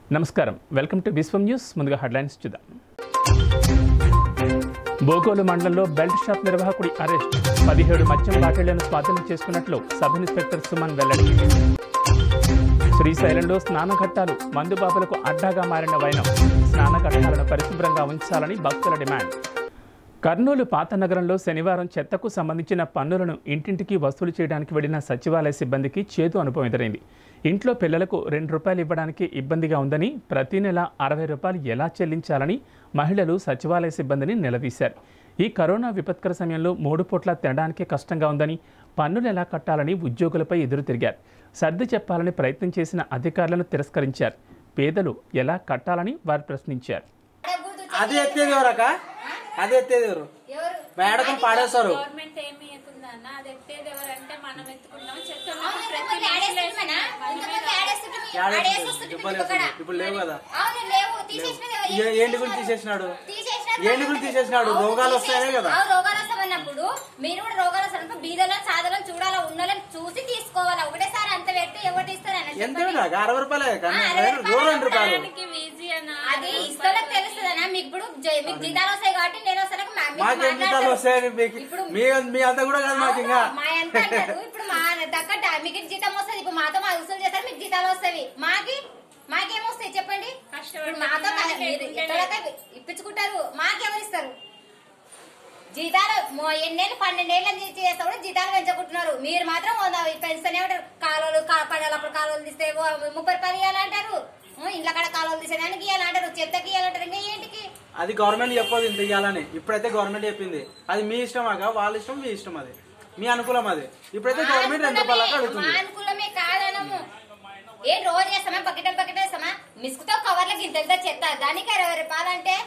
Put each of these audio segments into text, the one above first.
నమస్కారం welcome to Vishwam news ముందుగా headlines చూద్దాం బోగోలు మండలంలో బెల్ట్ షాప్ నిర్వాహకుడి అరెస్ట్ పదిహేడు మద్యం బాటిళ్లను స్వాధీనం చేసుకున్నట్లు సబ్ ఇన్స్పెక్టర్ సుమన్ వెల్లడి శ్రీశైలంలో స్నానఘట్టాలు మందుబాబులకు అడ్డాగా మారిన వైనం స్నానఘట్టాలను పరిశుభ్రంగా ఉంచాలని భక్తుల డిమాండ్ కర్నూలు పాత నగరంలో శనివారం చెత్తకు సంబంధించిన పన్నులను ఇంటింటికి వసూలు చేయడానికి వెళ్లిన సచివాలయ సిబ్బందికి చేదు అనుభవం ఎదురైంది ఇంట్లో పిల్లలకు రెండు రూపాయలు ఇవ్వడానికి ఇబ్బందిగా ఉందని ప్రతి నెల అరవై రూపాయలు ఎలా చెల్లించాలని మహిళలు సచివాలయ సిబ్బందిని నిలదీశారు ఈ కరోనా విపత్కర సమయంలో మూడు పూట్ల తినడానికే కష్టంగా ఉందని పన్నులు ఎలా కట్టాలని ఉద్యోగులపై ఎదురు తిరిగారు సర్ది చెప్పాలని ప్రయత్నం చేసిన అధికారులను తిరస్కరించారు పేదలు ఎలా కట్టాలని వారు ప్రశ్నించారు అది ఎత్తేది ఎవరక అది ఎత్తేది ఎవరు ఎవరు మేడకం పాడేస్తారు గవర్నమెంట్ ఏమి ఇవ్వకుండా అన్న అది ఎత్తేది ఎవరంటే మనం ఎత్తుకున్నాం చెత్త అవును, ప్రతి ఇంతకుముందు యాడ్ వేస్తుంటిమేనా? ఇంతకుముందు యాడ్ వేస్తుంటిమి. యాడ్ యాడ్ వేస్తుంటిమి. వేస్తుంటిమి ఇప్పుడు ఇక్కడ. లేవు. ఇప్పుడు లేవు కదా. అవును, లేవు. తీసేసినది ఎవరు? ఏ- ఏంటి గురించి తీసేసినాడు తీసేసినది ఏంటి గురించి తీసేసినాడు అవును, రోగాలు వస్తాయనే తీసేసి- కదా అవును, రోగాలు వస్తామన్నప్పుడు మీరు కూడా రోగాలు వస్తారన్నప్పుడు బీదలను సాధలను చూడాలా ఉన్నోళ్ళని చూసి తీసుకోవాలా ఒకటేసారి అంత పెట్టి ఎవరు ఇస్తారని ఎంత నాకు అరవై రూపాయలే కానీ ఆ, అరవై రో రెండు రూపాయలు దానికి ఈజీ అన్న అది ఇస్తోళ్ళకి తెలుస్తుందనా మీకు ఇప్పుడు జై- మీకు జీతాలు వస్తాయి కాబట్టి నేను వస్తాను మాకేం జీతాలు వస్తాయని మీకు ఇప్పుడు మీ మీ అంతా కూడా కాదు మాకు ఇంకా అవును, మా ఎంత అంటారు ఇప్పుడు మా తగ్గట్ట మీకు జీతం వస్తుంది ఇప్పుడు మాతో మా వసూలు చేస్తారు మీకు జీతాలు వస్తాయి మాకి మాకేమొస్తాయి చెప్పండి కష్టపడి ఇప్పుడు మాతో కల- మీరు ఎక్కడైతే ఇప్పించుకుంటారు మాకెవరు ఇస్తారు జీతాలు మో- ఎన్నేళ్ళు పన్నెండేళ్ళ నుంచి చేస్తా కూడా జీతాలు పెంచుకుంటున్నారు మీరు మాత్రం వంద పెంచుతూనే ఉంటారు కాలువలు పడాలి అప్పుడు కాలువలు తీస్తే ఓ ముప్పై రూపాయలు ఇవ్వాలంటారు ఇంట్లో కాడ కాలువలు తీసేదానికి ఇవ్వాలంటారు చెత్తకి ఇవ్వాలంటారు ఇంకా ఏంటికి అది గవర్నమెంట్ చెప్పదు ఇంత ఇవ్వాలని ఇప్పుడైతే గవర్నమెంట్ చెప్పింది అది మీ ఇష్టం అక్క వాళ్ళ ఇష్టం మీ ఇష్టం అది మీ అనుకూలం అది ఇప్పుడైతే గవర్నమెంట్ రెండు రూపాయలకు మా అడుగుతుంది అనుకూలమే కాదనము ఏ రోజు చేస్తామా బకెట్ బకెట్ వేస్తామా మిస్కుతో కవర్లకి ఇంత చెత్త దానికి అరవై రూపాయలు అంటే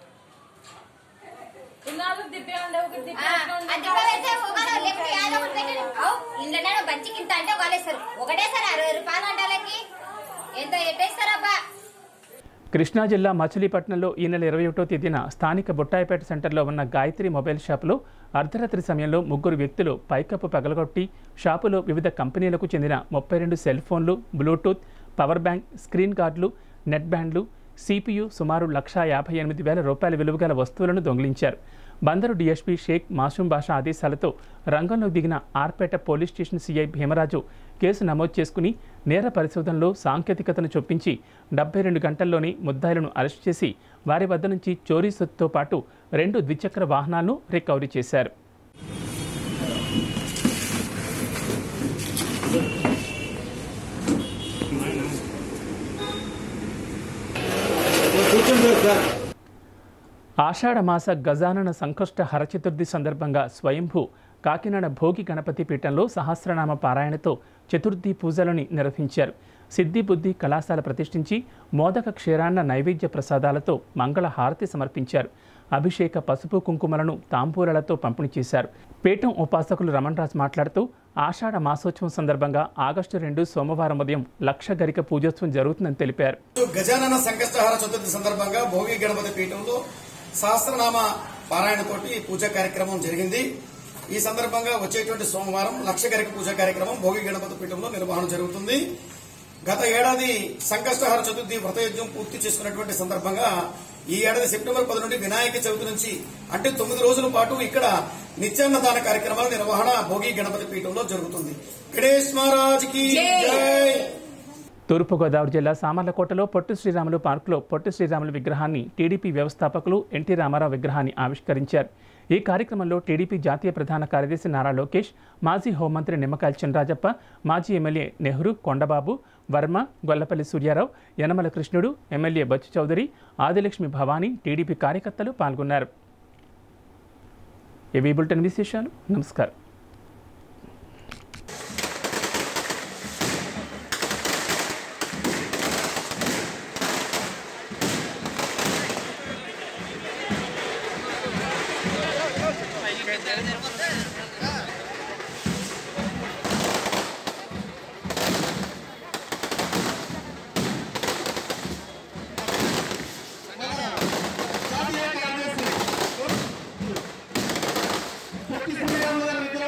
ఇన్నాళ్ళు దిబ్బే ఉండే ఒక ఆ, దిబ్బే ఉండే. అది కూడా వేస్తే ఒకరు లేకపోతే యాదో ఒకటి పెట్టండి. అవు, ఇంట్లోనే బంచికి ఇంత అంటే ఒకలేస్తారు ఒకటేసారి అరవై రూపాయలు అంటే వాళ్ళకి ఎంత ఎట్టేస్తారబ్బా కృష్ణా జిల్లా మచిలీపట్నంలో ఈ నెల ఇరవై ఒకటో తేదీన స్థానిక బుట్టాయిపేట సెంటర్లో ఉన్న గాయత్రి మొబైల్ షాపులో అర్ధరాత్రి సమయంలో ముగ్గురు వ్యక్తులు పైకప్పు పగలగొట్టి షాపులో వివిధ కంపెనీలకు చెందిన ముప్పై రెండు సెల్ ఫోన్లు బ్లూటూత్ పవర్ బ్యాంక్ స్క్రీన్ గార్డులు నెట్ బ్యాండ్లు సిపియు సుమారు లక్షా యాభై ఎనిమిది వేల రూపాయల విలువ గల వస్తువులను దొంగిలించారు బందరు డీఎస్పీ షేక్ మాసూం బాషా ఆదేశాలతో రంగంలోకి దిగిన R Peta police station CI Bhimaraju case నమోదు చేసుకుని నేర పరిశోధనలో సాంకేతికతను చొప్పించి డెబ్బై రెండు గంటల్లోనే ముద్దాయిలను అరెస్ట్ చేసి వారి వద్ద నుంచి చోరీ సొత్తుతో పాటు రెండు ద్విచక్ర వాహనాలను రికవరీ చేశారు ఆషాఢమాస గజానన సంకష్ట హరచతుర్థి సందర్భంగా స్వయంభూ కాకినాడ భోగి గణపతి పీఠంలో సహస్రనామ పారాయణతో చతుర్థి పూజలని నిర్వహించారు సిద్ధి బుద్ధి కళాశాల ప్రతిష్ఠించి మోదక క్షీరాన్న నైవేద్య ప్రసాదాలతో మంగళ హారతి సమర్పించారు అభిషేక పసుపు కుంకుమలను తాంబూలలతో పంపిణీ చేశారు పీఠం ఉపాసకులు రమణరాజ్ మాట్లాడుతూ ఆషాఢ మాసోత్సవం సందర్భంగా ఆగస్టు రెండు సోమవారం ఉదయం లక్ష గరిక పూజోత్సవం జరుగుతుందని తెలిపారు గజానన సంకష్టహార చతుర్థి సందర్భంగా భోగి గణపతి పీఠంలో సహస్రనామ పారాయణతోటి పూజా కార్యక్రమం జరిగింది ఈ సందర్భంగా వచ్చేటువంటి సోమవారం లక్ష గరిక పూజ కార్యక్రమం భోగి గణపతి పీఠంలో నిర్వహణ జరుగుతుంది గత ఏడాది సంకష్టహార చతుర్థి వ్రతయజ్ఞం పూర్తి చేసుకున్నటువంటి సందర్భంగా ఈ ఏడాది సెప్టెంబర్ పది నుండి వినాయక చవితి నుంచి అంటే తొమ్మిది రోజుల పాటు ఇక్కడ నిత్యాన్నదాన కార్యక్రమాల నిర్వహణ భోగి గణపతి పీఠంలో జరుగుతుంది గణేష్ మహారాజ్ కి జై తూర్పుగోదావరి జిల్లా సామర్లకోటలో పొట్టి శ్రీరాములు పార్కులో పొట్టి శ్రీరాములు విగ్రహాన్ని టీడీపీ వ్యవస్థాపకులు ఎన్టీ రామారావు విగ్రహాన్ని ఆవిష్కరించారు ఈ కార్యక్రమంలో టీడీపీ జాతీయ ప్రధాన కార్యదర్శి నారా లోకేష్ మాజీ హోంమంత్రి నిమ్మకాయల చినరాజప్ప మాజీ MLA Nehru Kondababu Varma Gollapalli Suryarao Yanamala Krishnudu MLA Bachu Chowdary Adilakshmi Bhavani TDP కార్యకర్తలు పాల్గొన్నారు ఇవి బులెటిన్ విశేషాలు నమస్కారం పొట్టి శ్రీరాములు గారి విగ్రహం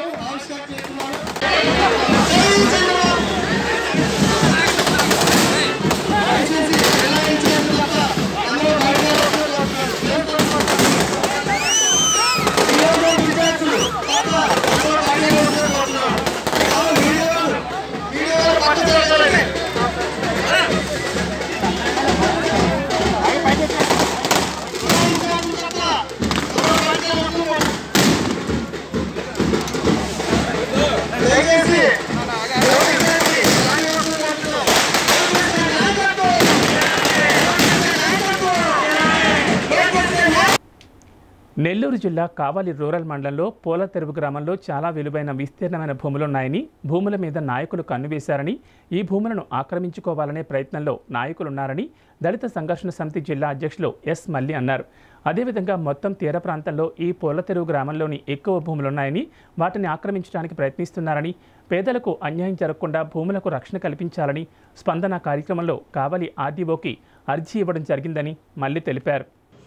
నెల్లూరు జిల్లా కావలి రూరల్ మండలంలో పోలతెరువు గ్రామంలో చాలా విలువైన విస్తీర్ణమైన భూములున్నాయని భూముల మీద నాయకులు కన్నువేశారని ఈ భూములను ఆక్రమించుకోవాలనే ప్రయత్నంలో నాయకులున్నారని దళిత సంఘర్షణ సమితి జిల్లా అధ్యక్షులు ఎస్ మల్లి అన్నారు అదేవిధంగా మొత్తం తీర ప్రాంతంలో ఈ పోలతెరువు గ్రామంలోని ఎక్కువ భూములున్నాయని వాటిని ఆక్రమించడానికి ప్రయత్నిస్తున్నారని పేదలకు అన్యాయం జరగకుండా భూములకు రక్షణ కల్పించాలని స్పందన కార్యక్రమంలో కావలి ఆర్డీఓకి అర్జీ ఇవ్వడం జరిగిందని మల్లి తెలిపారు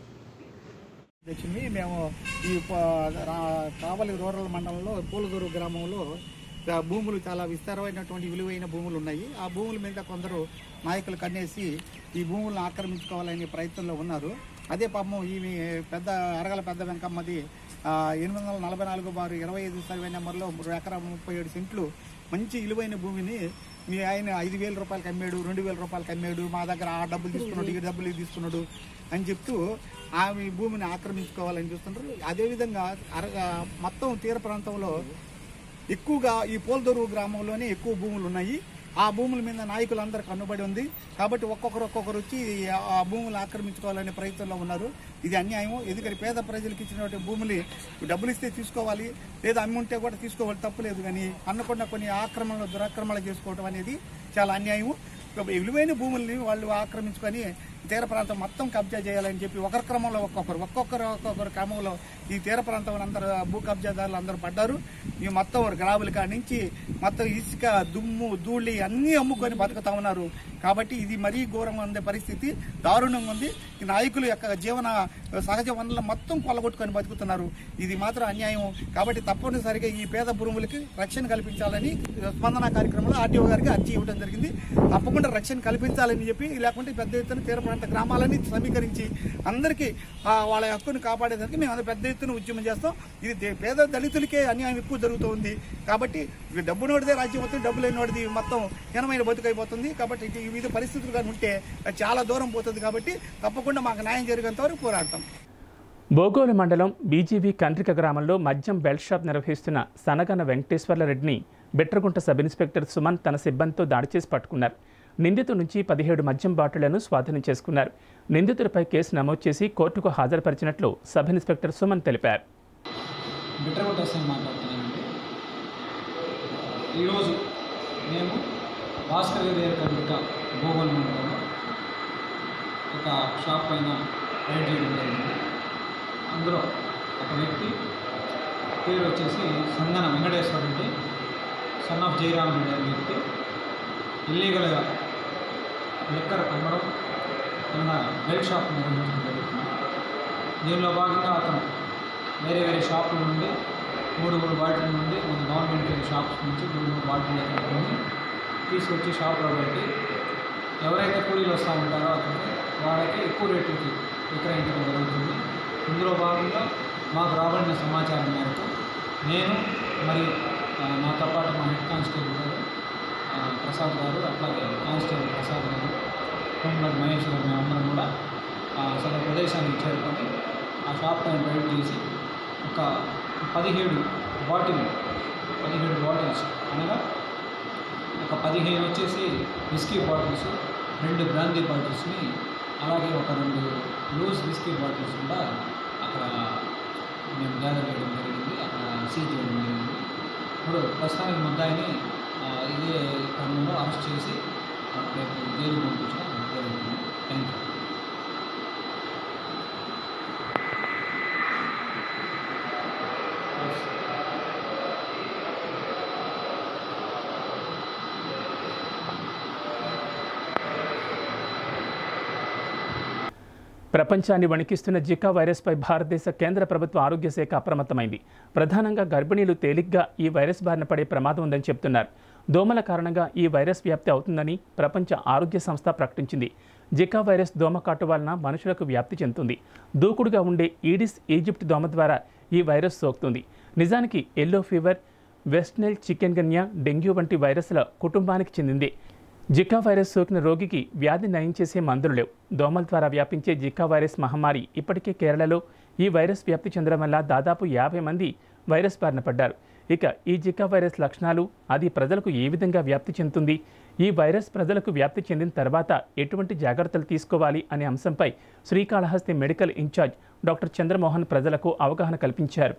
అధ్యక్షుని మేము ఈ ప- రా- కావలి రూరల్ మండలంలో పూలగూరు గ్రామంలో ఆ భూములు చాలా విస్తారమైనటువంటి విలువైన భూములు ఉన్నాయి ఆ భూముల మీద కొందరు నాయకులు కన్నేసి ఈ భూములను ఆక్రమించుకోవాలనే ప్రయత్నంలో ఉన్నారు అదే పాపం ఈ పెద్ద అరగల పెద్ద వెంకమ్మది ఆ, ఎనిమిది వందల నలభై నాలుగు బారు ఇరవై ఐదు సర్వే నెంబర్లో మూడు ఎకరా ముప్పై ఏడు సెంట్లు మంచి విలువైన భూమిని మీ ఆయన ఐదు వేల రూపాయలకి అమ్మాడు రెండు వేల రూపాయలకి అమ్మాడు మా దగ్గర ఆ డబ్బులు తీసుకున్నాడు ఈ డబ్బులు తీసుకున్నాడు అని చెప్తూ ఆమె భూమిని ఆక్రమించుకోవాలని చూస్తున్నారు అదేవిధంగా అరగ మొత్తం తీర ప్రాంతంలో ఎక్కువగా ఈ పోల్దొరువు గ్రామంలోనే ఎక్కువ భూములు ఉన్నాయి ఆ భూముల మీద నాయకులందరూ కన్నుబడి ఉంది కాబట్టి ఒక్కొక్కరు ఒక్కొక్కరు వచ్చి ఆ భూములు ఆక్రమించుకోవాలనే ప్రయత్నంలో ఉన్నారు ఇది అన్యాయం ఎందుకంటే పేద ప్రజలకు ఇచ్చినటువంటి భూములు డబ్బులు ఇస్తే తీసుకోవాలి లేదా అమ్మి ఉంటే కూడా తీసుకోవాలి తప్పులేదు కానీ అన్నకుండా కొన్ని ఆక్రమణలు దురాక్రమణలు చేసుకోవడం అనేది చాలా అన్యాయం విలువైన భూముల్ని వాళ్ళు ఆక్రమించుకొని తీర ప్రాంతం మొత్తం కబ్జా చేయాలని చెప్పి ఒకరి క్రమంలో ఒక్కొక్కరు ఒక్కొక్కరు ఒక్కొక్కరు క్రమంలో ఈ తీర ప్రాంతం అందరూ భూ కబ్జాదారులు అందరూ పడ్డారు ఈ మొత్తం గ్రాముల కాడి నుంచి మొత్తం ఇసుక దుమ్ము ధూళి అన్నీ అమ్ముకొని బతుకుతా ఉన్నారు కాబట్టి ఇది మరీ ఘోరంగా ఉండే పరిస్థితి దారుణంగా ఉంది ఈ నాయకుల యొక్క జీవన సహజ వనరులు మొత్తం కొల్లగొట్టుకొని బతుకుతున్నారు ఇది మాత్రం అన్యాయం కాబట్టి తప్పనిసరిగా ఈ పేద భూములకి రక్షణ కల్పించాలని స్పందన కార్యక్రమంలో ఆర్టీఓ గారికి అర్జీ ఇవ్వడం జరిగింది తప్పకుండా రక్షణ కల్పించాలని చెప్పి లేకుంటే పెద్ద ఎత్తున తీర ప్రాంత గ్రామాలని సమీకరించి అందరికీ ఆ, వాళ్ళ హక్కును కాపాడేదానికి మేము అందరూ పెద్ద ఎత్తున ఉద్యమం చేస్తాం ఇది దే- పేద దళితులకే అన్యాయం ఎక్కువ జరుగుతుంది కాబట్టి ఇది డబ్బు నోడిదే రాజ్యం అవుతుంది డబ్బు లేని నోడిది మొత్తం హీనమైన బతుకైపోతుంది కాబట్టి ఇది వివిధ పరిస్థితులు కానీ ఉంటే అది చాలా దూరం పోతుంది కాబట్టి తప్పకుండా మాకు న్యాయం జరిగేంత వరకు పోరాడతాం బోగోలు మండలం బీజీవీ కండ్రిక గ్రామంలో మద్యం బెల్ట్ షాప్ నిర్వహిస్తున్న సనగన వెంకటేశ్వర్ల రెడ్డిని బిట్రగుంట సబ్ ఇన్స్పెక్టర్ సుమన్ తన సిబ్బందితో దాడి చేసి పట్టుకున్నారు నిందితుడి నుంచి పదిహేడు మద్యం బాటిళ్లను స్వాధీనం చేసుకున్నారు నిందితుడిపై కేసు నమోదు చేసి కోర్టుకు హాజరుపరిచినట్లు సబ్ ఇన్స్పెక్టర్ సుమన్ తెలిపారు బిట్రగుంట ఎస్ఐ మాట్లాడుతున్నానండి ఈరోజు మేము భాస్కర్ గారి దగ్గర కనుక భూగోళ మండలంలో ఒక షాప్ పైన రైడ్ చేయడం జరిగింది అందులో ఒక వ్యక్తి పేరు వచ్చేసి సంగన వెంకటేశ్వర రెడ్డి సన్ ఆఫ్ జయరామ్ రెడ్డి అనే వ్యక్తి ఇల్లీగల్గా లిక్కర్ అమ్మడం కింద బెల్ట్ షాప్ నిర్వహించడం జరుగుతుంది దీనిలో భాగంగా అతను వేరే వేరే షాపుల నుండి మూడు మూడు బాటిల్ నుండి మన గవర్నమెంట్ షాప్స్ నుంచి మూడు మూడు బాటిల్ ఎత్తుకొని తీసుకొచ్చి షాప్లో పెట్టి ఎవరైతే కూలీలు వస్తూ ఉంటారో అతనికి వాళ్ళకి ఎక్కువ రేట్లకి విక్రయించడం జరుగుతుంది ఇందులో భాగంగా మాకు రాబడిన సమాచారం మేరకు నేను మరియు ఆ, నాతో పాటు మా హెడ్ కానిస్టేబుల్ గారు ఆ, ప్రసాద్ గారు అట్లాగే కానిస్టేబుల్ ప్రసాద్ గారు హోంగార్డ్ మహేష్ గారు మేమందరం కూడా ఆ సదరు ప్రదేశానికి చేరుకొని ఆ షాప్ పైన రైడ్ చేసి ఒక పదిహేడు బాటిల్ పదిహేడు బాటిల్స్ అనగా ఒక పదిహేను వచ్చేసి విస్కీ బాటిల్స్ రెండు బ్రాందీ బాటిల్స్ని అలాగే ఒక రెండు లూజ్ విస్కీ బాటిల్స్ కూడా అక్కడ మేము గ్యాదర్ చేయడం జరిగింది అక్కడ సీజ్ చేయడం జరిగింది ఇప్పుడు ప్రస్తుతానికి ముద్దాయిని ఆ, ఇదే క్రమంలో అరెస్ట్ చేసి ఆ, రేపు జైలు పంపించడం జరుగుతుంది థ్యాంక్ యూ ప్రపంచాన్ని వణికిస్తున్న జికా వైరస్పై భారతదేశ కేంద్ర ప్రభుత్వ ఆరోగ్య శాఖ అప్రమత్తమైంది ప్రధానంగా గర్భిణీలు తేలిగ్గా ఈ వైరస్ బారిన పడే ప్రమాదం ఉందని చెప్తున్నారు దోమల కారణంగా ఈ వైరస్ వ్యాప్తి అవుతుందని ప్రపంచ ఆరోగ్య సంస్థ ప్రకటించింది జికా వైరస్ దోమ కాటు వలన మనుషులకు వ్యాప్తి చెందుతుంది దూకుడుగా ఉండే ఈడిస్ ఈజిప్ట్ దోమ ద్వారా ఈ వైరస్ సోకుతుంది నిజానికి yellow fever West Nile chikungunya dengue వంటి వైరస్ల కుటుంబానికి చెందింది జికా వైరస్ సోకిన రోగికి వ్యాధి నయం చేసే మందులు లేవు దోమల ద్వారా వ్యాపించే జికా వైరస్ మహమ్మారి ఇప్పటికే కేరళలో ఈ వైరస్ వ్యాప్తి చెందడం వల్ల దాదాపు యాభై మంది వైరస్ బారిన పడ్డారు ఇక ఈ జికా వైరస్ లక్షణాలు అది ప్రజలకు ఏ విధంగా వ్యాప్తి చెందుతుంది ఈ వైరస్ ప్రజలకు వ్యాప్తి చెందిన తర్వాత ఎటువంటి జాగ్రత్తలు తీసుకోవాలి అనే అంశంపై Srikalahasti medical incharge doctor Chandramohan ప్రజలకు అవగాహన కల్పించారు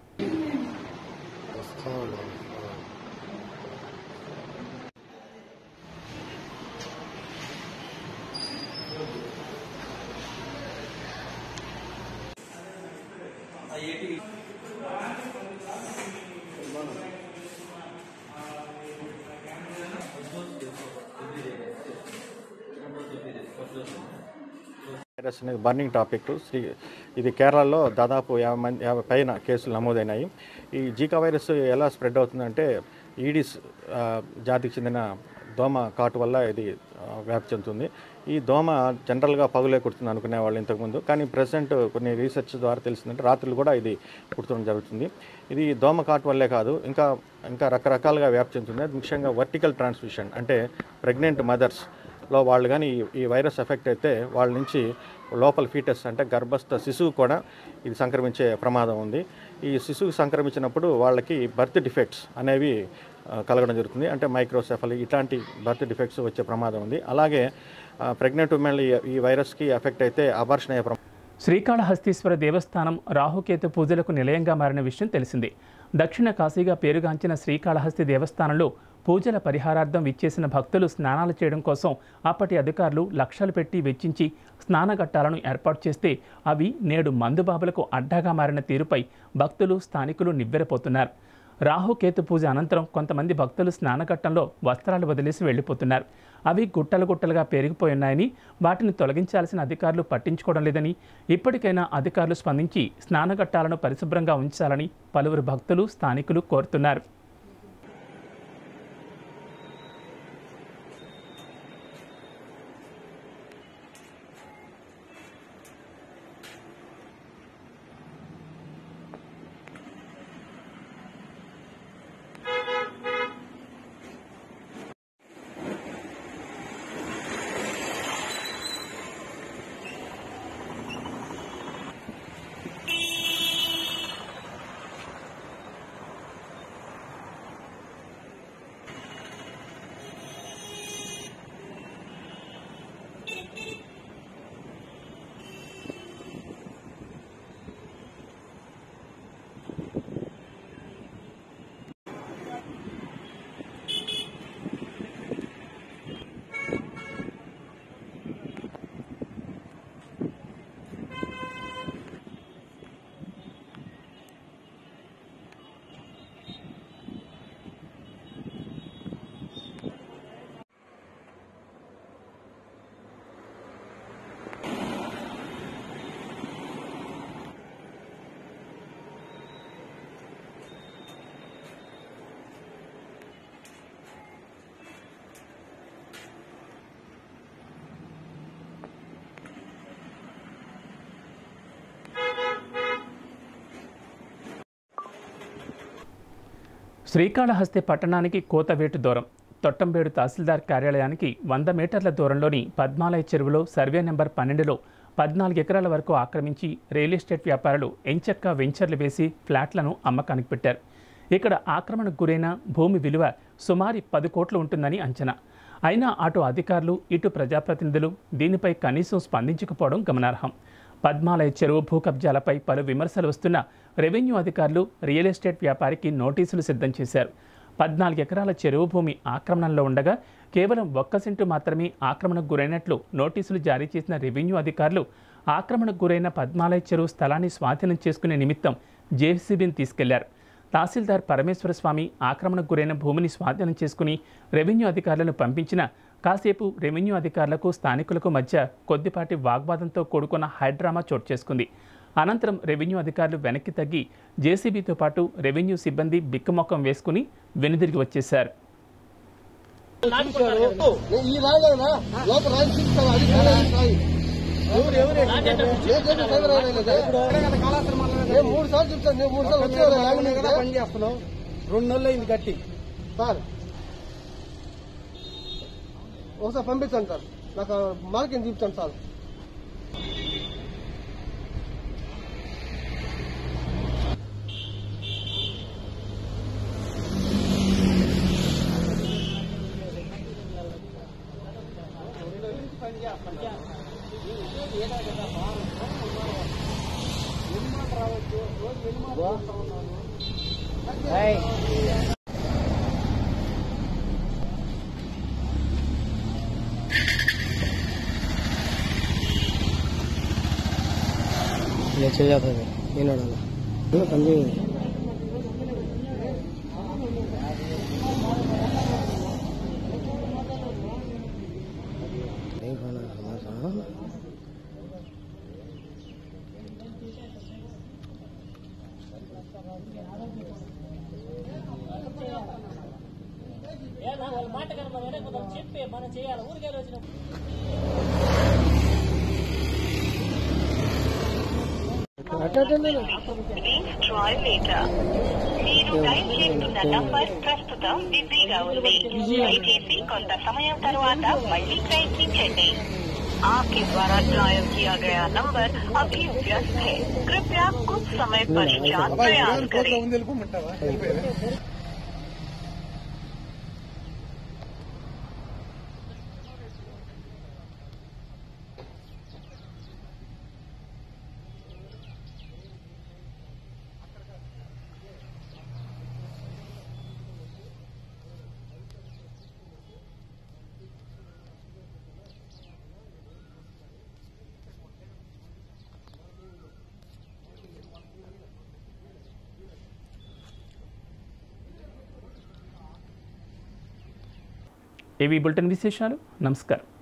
వైరస్ అనేది బర్నింగ్ టాపిక్ శ్రీ ఇది కేరళలో దాదాపు యాభై మంది యాభై పైన కేసులు నమోదైనాయి ఈ జీకా వైరస్ ఎలా స్ప్రెడ్ అవుతుందంటే ఈడిస్ ఆ, జాతికి చెందిన దోమ కాటు వల్ల ఇది ఆ, వ్యాప్తి చెందుతుంది ఈ దోమ జనరల్గా పగులే కుడుతుంది అనుకునే వాళ్ళు ఇంతకుముందు కానీ ప్రజెంట్ కొన్ని రీసెర్చ్ ద్వారా తెలిసిందంటే రాత్రులు కూడా ఇది కుడుతడం జరుగుతుంది ఇది దోమ కాటు వల్లే కాదు ఇంకా ఇంకా రకరకాలుగా వ్యాప్తి చెందుతుంది అది ముఖ్యంగా వర్టికల్ ట్రాన్స్మిషన్ అంటే ప్రెగ్నెంట్ మదర్స్ లో వాళ్ళు కానీ ఈ- ఈ వైరస్ ఎఫెక్ట్ అయితే వాళ్ళ నుంచి లోపల ఫీటస్ అంటే గర్భస్థ శిశువు కూడా ఇది సంక్రమించే ప్రమాదం ఉంది ఈ శిశువు సంక్రమించినప్పుడు వాళ్ళకి బర్త్ డిఫెక్ట్స్ అనేవి ఆ, కలగడం జరుగుతుంది అంటే మైక్రోసెఫలి ఇట్లాంటి బర్త్ డిఫెక్ట్స్ వచ్చే ప్రమాదం ఉంది అలాగే ప్రెగ్నెంట్ ఉమెన్ ఈ వైరస్కి ఎఫెక్ట్ అయితే అబార్షన్ అయ్యే ప్రమాదం శ్రీకాళహస్తీశ్వర దేవస్థానం రాహుకేతు పూజలకు నిలయంగా మారిన విషయం తెలిసిందే దక్షిణ కాశీగా పేరుగాంచిన శ్రీకాళహస్తి దేవస్థానంలో పూజల పరిహారార్థం విచ్చేసిన భక్తులు స్నానాలు చేయడం కోసం అప్పటి అధికారులు లక్షలు పెట్టి వెచ్చించి స్నానఘట్టాలను ఏర్పాటు చేస్తే అవి నేడు మందుబాబులకు అడ్డాగా మారిన తీరుపై భక్తులు స్థానికులు నివ్వెరపోతున్నారు రాహుకేతు పూజ అనంతరం కొంతమంది భక్తులు స్నానఘట్టంలో వస్త్రాలు వదిలేసి వెళ్ళిపోతున్నారు అవి గుట్టలు గుట్టలుగా పెరిగిపోయి ఉన్నాయని వాటిని తొలగించాల్సిన అధికారులు పట్టించుకోవడం లేదని ఇప్పటికైనా అధికారులు స్పందించి స్నానఘట్టాలను పరిశుభ్రంగా ఉంచాలని పలువురు భక్తులు స్థానికులు కోరుతున్నారు శ్రీకాళహస్తి పట్టణానికి కోతవేటు దూరం తొట్టంబేడు తహసీల్దార్ కార్యాలయానికి వంద మీటర్ల దూరంలోని పద్మాలయ చెరువులో సర్వే నెంబర్ పన్నెండులో పద్నాలుగు ఎకరాల వరకు ఆక్రమించి రియల్ ఎస్టేట్ వ్యాపారులు ఎంచక్క వెంచర్లు వేసి ఫ్లాట్లను అమ్మకానికి పెట్టారు ఇక్కడ ఆక్రమణకు గురైన భూమి విలువ సుమారు పది కోట్లు ఉంటుందని అంచనా అయినా అటు అధికారులు ఇటు ప్రజాప్రతినిధులు దీనిపై కనీసం స్పందించకపోవడం గమనార్హం పద్మాలయ చెరువు భూ కబ్జాలపై పలు విమర్శలు వస్తున్న రెవెన్యూ అధికారులు రియల్ ఎస్టేట్ వ్యాపారికి నోటీసులు సిద్ధం చేశారు పద్నాలుగు ఎకరాల చెరువు భూమి ఆక్రమణలో ఉండగా కేవలం ఒక్క సెంటు మాత్రమే ఆక్రమణకు గురైనట్లు నోటీసులు జారీ చేసిన రెవెన్యూ అధికారులు ఆక్రమణకు గురైన పద్మాలయ చెరువు స్థలాన్ని స్వాధీనం చేసుకునే నిమిత్తం జేసీబీని తీసుకెళ్లారు తహసీల్దార్ పరమేశ్వర స్వామి ఆక్రమణకు గురైన భూమిని స్వాధీనం చేసుకుని రెవెన్యూ అధికారులను పంపించిన కాసేపు రెవెన్యూ అధికారులకు స్థానికులకు మధ్య కొద్దిపాటి వాగ్వాదంతో కూడుకున్న హైడ్రామా చోటు చేసుకుంది అనంతరం రెవెన్యూ అధికారులు వెనక్కి తగ్గి జేసీబీతో పాటు రెవెన్యూ సిబ్బంది బిక్కుమొక్కం వేసుకుని వెనుదిరిగి వచ్చేశారు ఈ రాయలేదా లోపల రాయి తీసుకోవాలి అది కాలేదు రాయి ఎవరు ఎవరు ఏ చేతి సైబర్ రాయలేదా నేను మూడు సార్లు చెప్తాను నేను మూడు సార్లు వచ్చేవారు పని చేస్తున్నావు రెండు నెలలు అయింది కట్టి సార్ ఒకసారి పంపించండి సార్ నాకు మార్కింగ్ చూపించండి సార్ ఇలా చేయాలి నేను అడాలి పని మీరు టైప్ చేస్తున్న నంబర్ ప్రస్తుతం బిజీగా ఉంది దయచేసి కొంత సమయం తర్వాత మళ్ళీ ప్రయత్నించండి आपके द्वारा डायल किया गया नंबर अभी व्यस्त है कृपया कुछ समय पश्चात प्रयास करें ఏవి బులెటిన్ విశేషాలు నమస్కారం